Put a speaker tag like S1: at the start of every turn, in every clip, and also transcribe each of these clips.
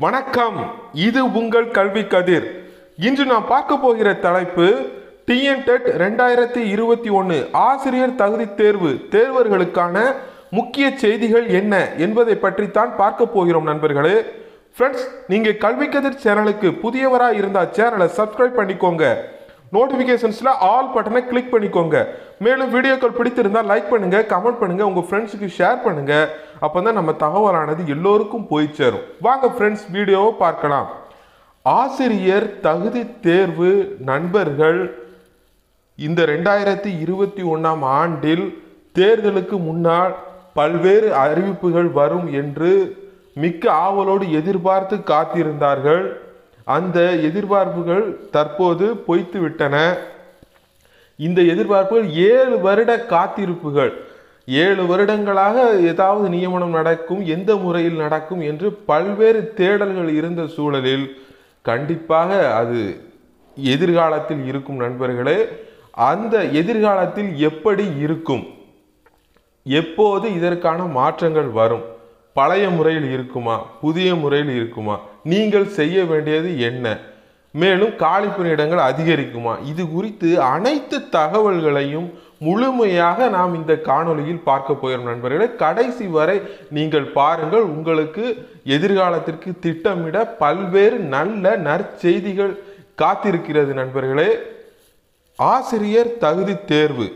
S1: வணக்கம் இது உங்கள் கல்வி கதிர் இன்று நாம் பார்க்க போகிற தலைப்பு டிஎன்டெட் ரெண்டாயிரத்தி இருபத்தி ஒன்று ஆசிரியர் தகுதி தேர்வு தேர்வர்களுக்கான முக்கிய செய்திகள் என்ன என்பதை பற்றித்தான் பார்க்க போகிறோம் நண்பர்களே ஃப்ரெண்ட்ஸ் நீங்கள் கல்வி கதிர் சேனலுக்கு புதியவராக இருந்தால் சேனலை சப்ஸ்கிரைப் பண்ணிக்கோங்க நோட்டிஃபிகேஷன்ஸில் ஆல் பட்டனை கிளிக் பண்ணிக்கோங்க மேலும் வீடியோக்கள் பிடித்திருந்தால் லைக் பண்ணுங்க கமெண்ட் பண்ணுங்க உங்க ஃப்ரெண்ட்ஸுக்கு ஷேர் பண்ணுங்க அப்பதான் நம்ம தகவலானது எல்லோருக்கும் போய் சேரும் வாங்க ஃப்ரெண்ட்ஸ் வீடியோவை பார்க்கலாம் ஆசிரியர் தகுதி தேர்வு நண்பர்கள் இந்த ரெண்டாயிரத்தி இருபத்தி ஒன்றாம் ஆண்டில் தேர்தலுக்கு முன்னால் பல்வேறு அறிவிப்புகள் வரும் என்று மிக்க ஆவலோடு எதிர்பார்த்து காத்திருந்தார்கள் அந்த எதிர்பார்ப்புகள் தற்போது பொய்த்து விட்டன இந்த எதிர்பார்ப்புகள் ஏழு வருட காத்திருப்புகள் ஏழு வருடங்களாக ஏதாவது நியமனம் நடக்கும் எந்த முறையில் நடக்கும் என்று பல்வேறு தேடல்கள் இருந்த சூழலில் கண்டிப்பாக அது எதிர்காலத்தில் இருக்கும் நண்பர்களே அந்த எதிர்காலத்தில் எப்படி இருக்கும் எப்போது இதற்கான மாற்றங்கள் வரும் பழைய முறையில் இருக்குமா புதிய முறையில் இருக்குமா நீங்கள் செய்ய வேண்டியது என்ன மேலும் காலி பணியிடங்கள் அதிகரிக்குமா இது குறித்து அனைத்து தகவல்களையும் முழுமையாக நாம் இந்த காணொளியில் பார்க்க போகிறோம் நண்பர்களே கடைசி வரை நீங்கள் பாருங்கள் உங்களுக்கு எதிர்காலத்திற்கு திட்டமிட பல்வேறு நல்ல நற்செய்திகள் காத்திருக்கிறது நண்பர்களே ஆசிரியர் தகுதி தேர்வு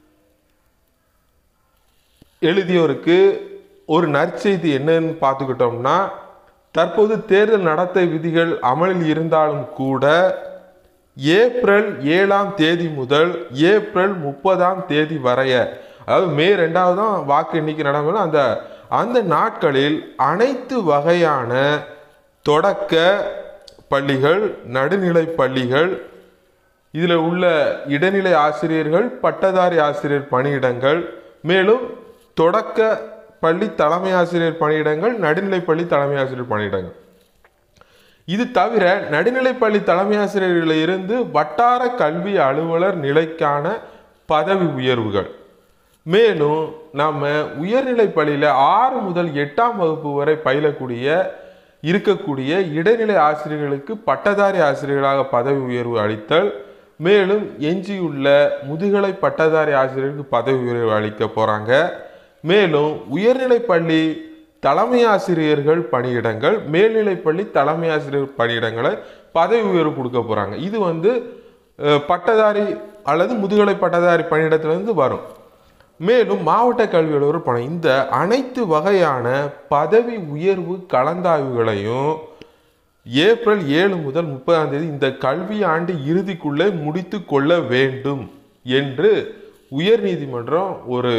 S1: எழுதியோருக்கு ஒரு நற்செய்தி என்னன்னு பார்த்துக்கிட்டோம்னா தற்போது தேர்தல் நடத்தை விதிகள் அமலில் இருந்தாலும் கூட ஏப்ரல் ஏழாம் தேதி முதல் ஏப்ரல் முப்பதாம் தேதி வரைய அதாவது மே ரெண்டாவது தான் வாக்கு எண்ணிக்கை நடைபெறும் அந்த அந்த நாட்களில் அனைத்து வகையான தொடக்க பள்ளிகள் நடுநிலை பள்ளிகள் இதில் உள்ள இடைநிலை ஆசிரியர்கள் பட்டதாரி ஆசிரியர் பணியிடங்கள் மேலும் தொடக்க பள்ளி தலைமை ஆசிரியர் பணியிடங்கள் நடுநிலை பள்ளி தலைமை ஆசிரியர் பணியிடங்கள் இது தவிர நடுநிலைப்பள்ளி தலைமை ஆசிரியர்களில் இருந்து வட்டார கல்வி அலுவலர் நிலைக்கான பதவி உயர்வுகள் மேலும் நம்ம உயர்நிலை பள்ளியில் ஆறு முதல் எட்டாம் வகுப்பு வரை பயிலக்கூடிய இருக்கக்கூடிய இடைநிலை ஆசிரியர்களுக்கு பட்டதாரி ஆசிரியர்களாக பதவி உயர்வு அளித்தல் மேலும் எஞ்சியுள்ள முதுகலை பட்டதாரி ஆசிரியருக்கு பதவி உயர்வு அளிக்க போகிறாங்க மேலும் உயர்நிலை பள்ளி தலைமை ஆசிரியர்கள் பணியிடங்கள் மேல்நிலைப்பள்ளி தலைமை ஆசிரியர் பணியிடங்களை பதவி உயர்வு கொடுக்க போகிறாங்க இது வந்து அஹ், பட்டதாரி அல்லது முதுகலை பட்டதாரி பணியிடத்திலிருந்து வரும் மேலும் மாவட்ட கல்வி அலுவலர் பணம் இந்த அனைத்து வகையான பதவி உயர்வு கலந்தாய்வுகளையும் ஏப்ரல் ஏழு முதல் முப்பதாம் தேதி இந்த கல்வி ஆண்டு இறுதிக்குள்ளே முடித்து கொள்ள வேண்டும் என்று உயர்நீதிமன்றம் ஒரு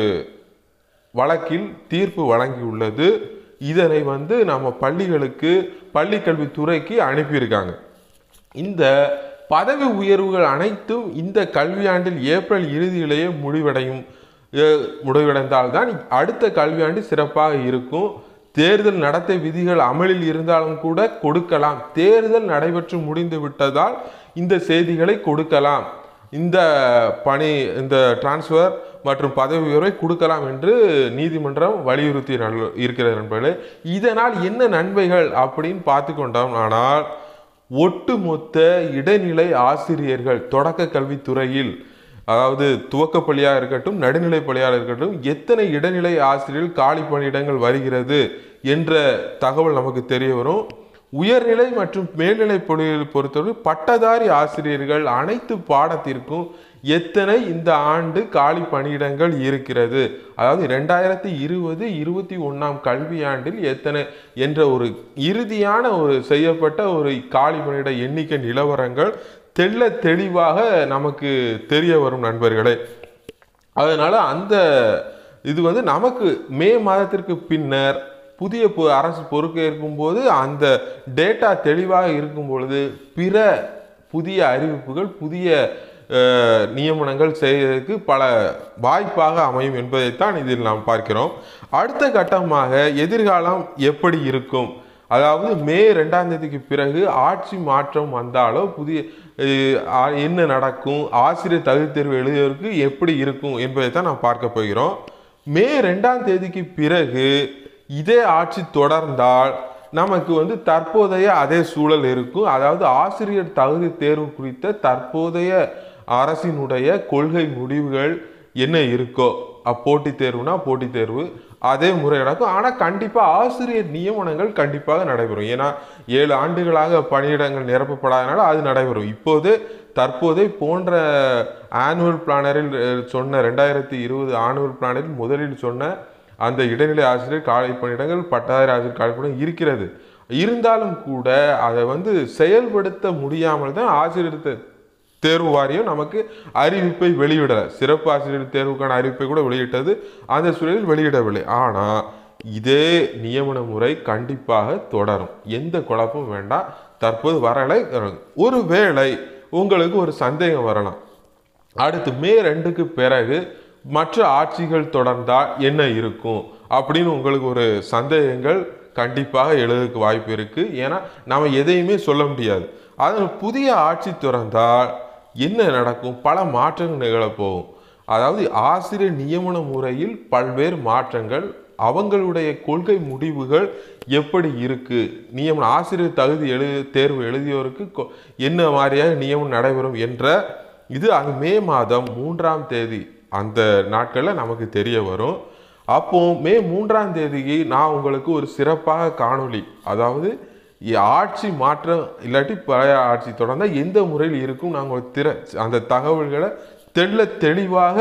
S1: வழக்கில் தீர்ப்பு வழங்கியுள்ளது இதனை வந்து நம்ம பள்ளிகளுக்கு பள்ளி கல்வித்துறைக்கு அனுப்பியிருக்காங்க இந்த பதவி உயர்வுகள் அனைத்தும் இந்த கல்வியாண்டில் ஏப்ரல் இறுதியிலேயே முடிவடையும் அஹ், முடிவடைந்தால்தான் அடுத்த கல்வியாண்டு சிறப்பாக இருக்கும் தேர்தல் நடத்தை விதிகள் அமலில் இருந்தாலும் கூட கொடுக்கலாம் தேர்தல் நடைபெற்று முடிந்து விட்டதால் இந்த செய்திகளை கொடுக்கலாம் இந்த பணி இந்த டிரான்ஸ்ஃபர் மற்றும் பதவி உயர்வை கொடுக்கலாம் என்று நீதிமன்றம் வலியுறுத்தி நல்- இருக்கிறது நண்பர்களே இதனால் என்ன நன்மைகள் அப்படின்னு பார்த்து கொண்டோம் ஆனால் ஒட்டுமொத்த இடைநிலை ஆசிரியர்கள் தொடக்க கல்வித்துறையில் அதாவது துவக்க பள்ளியாக இருக்கட்டும் நடுநிலை பள்ளியாக இருக்கட்டும் எத்தனை இடைநிலை ஆசிரியர்கள் காலி பணியிடங்கள் வருகிறது என்ற தகவல் நமக்கு தெரிய வரும் உயர்நிலை மற்றும் மேல்நிலை பள்ளிகளை பொறுத்தவரை பட்டதாரி ஆசிரியர்கள் அனைத்து பாடத்திற்கும் எத்தனை இந்த ஆண்டு காலி பணியிடங்கள் இருக்கிறது அதாவது ரெண்டாயிரத்தி இருபது இருபத்தி ஒன்றாம் கல்வியாண்டில் எத்தனை என்ற ஒரு இறுதியான ஒரு செய்யப்பட்ட ஒரு காலி பணியிட எண்ணிக்கை நிலவரங்கள் தெள்ள தெளிவாக நமக்கு தெரிய வரும் நண்பர்களே அதனால அந்த இது வந்து நமக்கு மே மாதத்திற்கு பின்னர் புதிய பொ- அரசு பொறுப்பேற்கும் போது அந்த டேட்டா தெளிவாக இருக்கும் பொழுது பிற புதிய அறிவிப்புகள் புதிய அஹ், நியமனங்கள் செய்வதற்கு பல வாய்ப்பாக அமையும் என்பதைத்தான் இதில் நாம் பார்க்கிறோம் அடுத்த கட்டமாக எதிர்காலம் எப்படி இருக்கும் அதாவது மே ரெண்டாம் தேதிக்கு பிறகு ஆட்சி மாற்றம் வந்தாலோ புதிய அஹ், ஆ- என்ன நடக்கும் ஆசிரியர் தகுதி தேர்வு எழுதியவருக்கு எப்படி இருக்கும் என்பதை தான் நாம் பார்க்க போகிறோம் மே ரெண்டாம் தேதிக்கு பிறகு இதே ஆட்சி தொடர்ந்தால் நமக்கு வந்து தற்போதைய அதே சூழல் இருக்கும் அதாவது ஆசிரியர் தகுதி தேர்வு குறித்த தற்போதைய அரசினுடைய கொள்கை முடிவுகள் என்ன இருக்கோ அப்போட்டித் தேர்வுனா போட்டித் தேர்வு அதே முறை நடக்கும் ஆனால் கண்டிப்பாக ஆசிரியர் நியமனங்கள் கண்டிப்பாக நடைபெறும் ஏன்னா ஏழு ஆண்டுகளாக பணியிடங்கள் நிரப்பப்படாதனால அது நடைபெறும் இப்போது தற்போதே போன்ற ஆனுவல் பிளானரில் அஹ், சொன்ன ரெண்டாயிரத்தி இருபது ஆனுவல் பிளானரில் முதலில் சொன்ன அந்த இடைநிலை ஆசிரியர் காலை பணியிடங்கள் பட்டாதாரி ஆசிரியர் காலை பணியிடம் இருக்கிறது இருந்தாலும் கூட அதை வந்து செயல்படுத்த முடியாமல் தான் ஆசிரியர் தே- தேர்வு வாரியம் நமக்கு அறிவிப்பை வெளியிடல சிறப்பு ஆசிரியர் தேர்வுக்கான அறிவிப்பை கூட வெளியிட்டது அந்த சூழலில் வெளியிடவில்லை ஆனால் இதே நியமன முறை கண்டிப்பாக தொடரும் எந்த குழப்பமும் வேண்டாம் தற்போது வரலை ஒருவேளை உங்களுக்கு ஒரு சந்தேகம் வரலாம் அடுத்து மே ரெண்டுக்கு பிறகு மற்ற ஆட்சிகள் தொடர்ந்தால் என்ன இருக்கும் அப்படின்னு உங்களுக்கு ஒரு சந்தேகங்கள் கண்டிப்பாக எழுதுக்கு வாய்ப்பு இருக்கு ஏன்னா நம்ம எதையுமே சொல்ல முடியாது அதில் புதிய ஆட்சி திறந்தால் என்ன நடக்கும் பல மாற்றங்கள் நிகழப்போகும் அதாவது ஆசிரியர் நியமன முறையில் பல்வேறு மாற்றங்கள் அவங்களுடைய கொள்கை முடிவுகள் எப்படி இருக்கு நியமன ஆசிரியர் தகுதி எழு தேர்வு எழுதியோருக்கு கொ- என்ன மாதிரியாக நியமனம் நடைபெறும் என்ற இது அது மே மாதம் மூன்றாம் தேதி அந்த நாட்களில் நமக்கு தெரிய வரும் அப்போ மே மூன்றாம் தேதிக்கு நான் உங்களுக்கு ஒரு சிறப்பாக காணொளி அதாவது இ- ஆட்சி மாற்றம் இல்லாட்டி பழைய ஆட்சி தொடர்ந்தா எந்த முறையில் இருக்கும் நான் உங்களுக்கு திற அந்த தகவல்களை தெள்ள தெளிவாக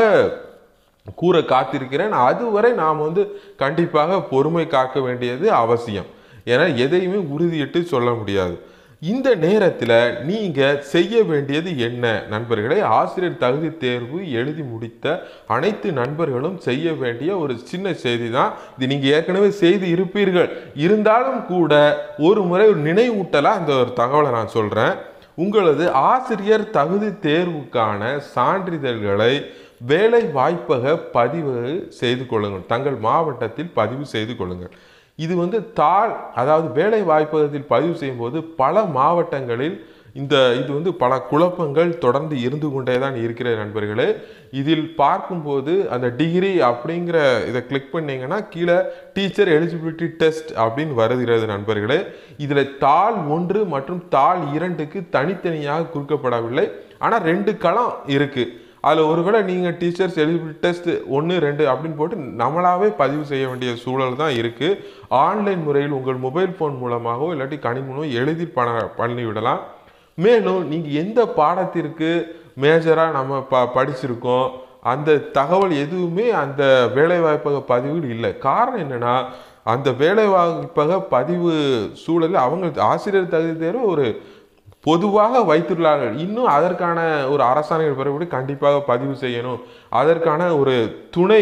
S1: கூற காத்திருக்கிறேன் அதுவரை நாம் வந்து கண்டிப்பாக பொறுமை காக்க வேண்டியது அவசியம் ஏன்னா எதையுமே உறுதியிட்டு சொல்ல முடியாது இந்த நேரத்தில் நீங்க செய்ய வேண்டியது என்ன நண்பர்களே ஆசிரியர் தகுதி தேர்வு எழுதி முடித்த அனைத்து நண்பர்களும் செய்ய வேண்டிய ஒரு சின்ன செய்தி தான் இது நீங்க ஏற்கனவே செய்து இருப்பீர்கள் இருந்தாலும் கூட ஒரு முறை ஒரு நினைவூட்டலா அந்த ஒரு தகவலை நான் சொல்றேன் உங்களது ஆசிரியர் தகுதி தேர்வுக்கான சான்றிதழ்களை வேலை வாய்ப்பக பதிவு செய்து கொள்ளுங்கள் தங்கள் மாவட்டத்தில் பதிவு செய்து கொள்ளுங்கள் இது வந்து தாழ் அதாவது வேலை வாய்ப்பகத்தில் பதிவு செய்யும்போது பல மாவட்டங்களில் இந்த இது வந்து பல குழப்பங்கள் தொடர்ந்து இருந்து கொண்டே தான் இருக்கிற நண்பர்களே இதில் பார்க்கும்போது அந்த டிகிரி அப்படிங்கிற இதை கிளிக் பண்ணீங்கன்னா கீழே டீச்சர் எலிஜிபிலிட்டி டெஸ்ட் அப்படின்னு வருகிறது நண்பர்களே இதில் தாள் ஒன்று மற்றும் தாள் இரண்டுக்கு தனித்தனியாக குறிக்கப்படவில்லை ஆனால் ரெண்டு களம் இருக்குது அதில் ஒருவேளை நீங்கள் டீச்சர்ஸ் எலிஜிபிலிட்டி டெஸ்ட் ஒன்று ரெண்டு அப்படின்னு போட்டு நம்மளாவே பதிவு செய்ய வேண்டிய சூழல் தான் இருக்குது ஆன்லைன் முறையில் உங்கள் மொபைல் ஃபோன் மூலமாகவோ இல்லாட்டி கணினி மூலமோ எழுதி பண பண்ணிவிடலாம் மேலும் நீங்கள் எந்த பாடத்திற்கு மேஜராக நம்ம ப படிச்சிருக்கோம் அந்த தகவல் எதுவுமே அந்த வேலைவாய்ப்பக பதிவில் இல்லை காரணம் என்னன்னா அந்த வேலைவாய்ப்பக பதிவு சூழலில் அவங்க ஆசிரியர் தகுதி தேர்வு ஒரு பொதுவாக வைத்துள்ளார்கள் இன்னும் அதற்கான ஒரு அரசாணைகள் பிறகு கண்டிப்பாக பதிவு செய்யணும் அதற்கான ஒரு துணை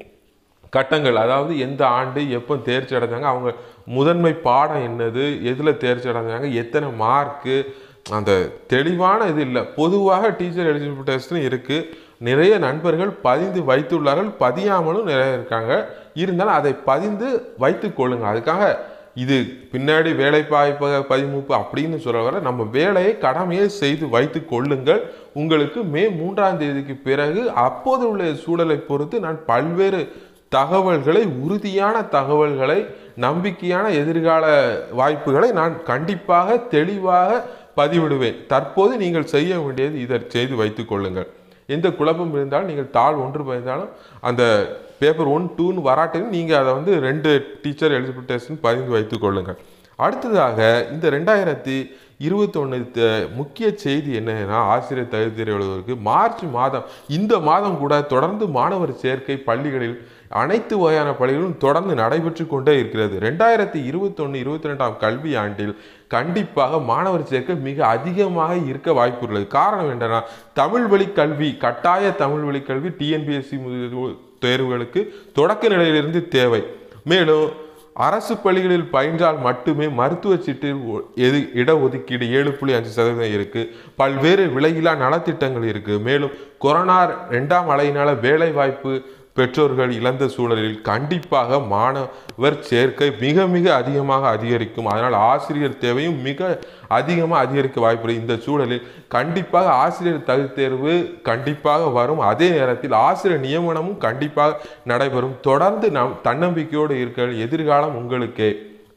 S1: கட்டங்கள் அதாவது எந்த ஆண்டு எப்போ தேர்ச்சி அடைஞ்சாங்க அவங்க முதன்மை பாடம் என்னது எதில் தேர்ச்சி அடைஞ்சாங்க எத்தனை மார்க்கு அந்த தெளிவான இது இல்லை பொதுவாக டீச்சர் எலிஜிபிள் டெஸ்ட்னு இருக்குது நிறைய நண்பர்கள் பதிந்து வைத்துள்ளார்கள் பதியாமலும் நிறைய இருக்காங்க இருந்தாலும் அதை பதிந்து வைத்துக் கொள்ளுங்க அதுக்காக இது பின்னாடி வேலை வாய்ப்பக பதிமூப்பு அப்படின்னு சொல்ல வர நம்ம வேலையை கடமையை செய்து வைத்து கொள்ளுங்கள் உங்களுக்கு மே மூன்றாம் தேதிக்கு பிறகு அப்போது உள்ள சூழலை பொறுத்து நான் பல்வேறு தகவல்களை உறுதியான தகவல்களை நம்பிக்கையான எதிர்கால வாய்ப்புகளை நான் கண்டிப்பாக தெளிவாக பதிவிடுவேன் தற்போது நீங்கள் செய்ய வேண்டியது இதை செய்து வைத்துக் கொள்ளுங்கள் எந்த குழப்பம் இருந்தாலும் நீங்கள் தாள் ஒன்று பயந்தாலும் அந்த பேப்பர் ஒன் டூன்னு வராட்டிலும் நீங்கள் அதை வந்து ரெண்டு டீச்சர் எலிஜிபிள் டெஸ்ட்னு பதிந்து வைத்துக் கொள்ளுங்கள் அடுத்ததாக இந்த ரெண்டாயிரத்தி இருபத்தொன்னு முக்கிய செய்தி என்னன்னா ஆசிரியர் தகுதி தேர்வு எழுதுவதற்கு மார்ச் மாதம் இந்த மாதம் கூட தொடர்ந்து மாணவர் சேர்க்கை பள்ளிகளில் அனைத்து வகையான பள்ளிகளும் தொடர்ந்து நடைபெற்று கொண்டே இருக்கிறது ரெண்டாயிரத்தி இருபத்தொன்னு இருபத்தி ரெண்டாம் கல்வி ஆண்டில் கண்டிப்பாக மாணவர் சேர்க்கை மிக அதிகமாக இருக்க வாய்ப்புள்ளது காரணம் என்னன்னா தமிழ் வழி கல்வி கட்டாய தமிழ் வழி கல்வி டிஎன்பிஎஸ்சி தேர்வுகளுக்கு தொடக்க நிலையிலிருந்து தேவை மேலும் அரசு பள்ளிகளில் பயின்றால் மட்டுமே மருத்துவ சீட்டில் ஒ- எது இடஒதுக்கீடு ஏழு புள்ளி அஞ்சு சதவீதம் இருக்கு பல்வேறு விலையில்லா நலத்திட்டங்கள் இருக்கு மேலும் கொரோனா ரெண்டாம் அலையினால வேலை வாய்ப்பு பெற்றோர்கள் இழந்த சூழலில் கண்டிப்பாக மாணவர் சேர்க்கை மிக மிக அதிகமாக அதிகரிக்கும் அதனால் ஆசிரியர் தேவையும் மிக அதிகமாக அதிகரிக்க வாய்ப்புள்ளது இந்த சூழலில் கண்டிப்பாக ஆசிரியர் தகுதி தேர்வு கண்டிப்பாக வரும் அதே நேரத்தில் ஆசிரியர் நியமனமும் கண்டிப்பாக நடைபெறும் தொடர்ந்து நாம் தன்னம்பிக்கையோடு இருக்க எதிர்காலம் உங்களுக்கே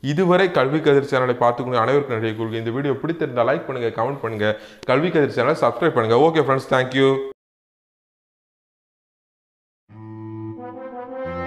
S1: இதுவரை கல்வி கதிர் சேனலை பார்த்துக்கணும் அனைவருக்கும் நன்றி கூறுங்க இந்த வீடியோ பிடித்திருந்தால் லைக் பண்ணுங்க கமெண்ட் பண்ணுங்க கல்வி கதிர் சேனலை சப்ஸ்கிரைப் பண்ணுங்க ஓகே ஃப்ரெண்ட்ஸ் தேங்க்யூ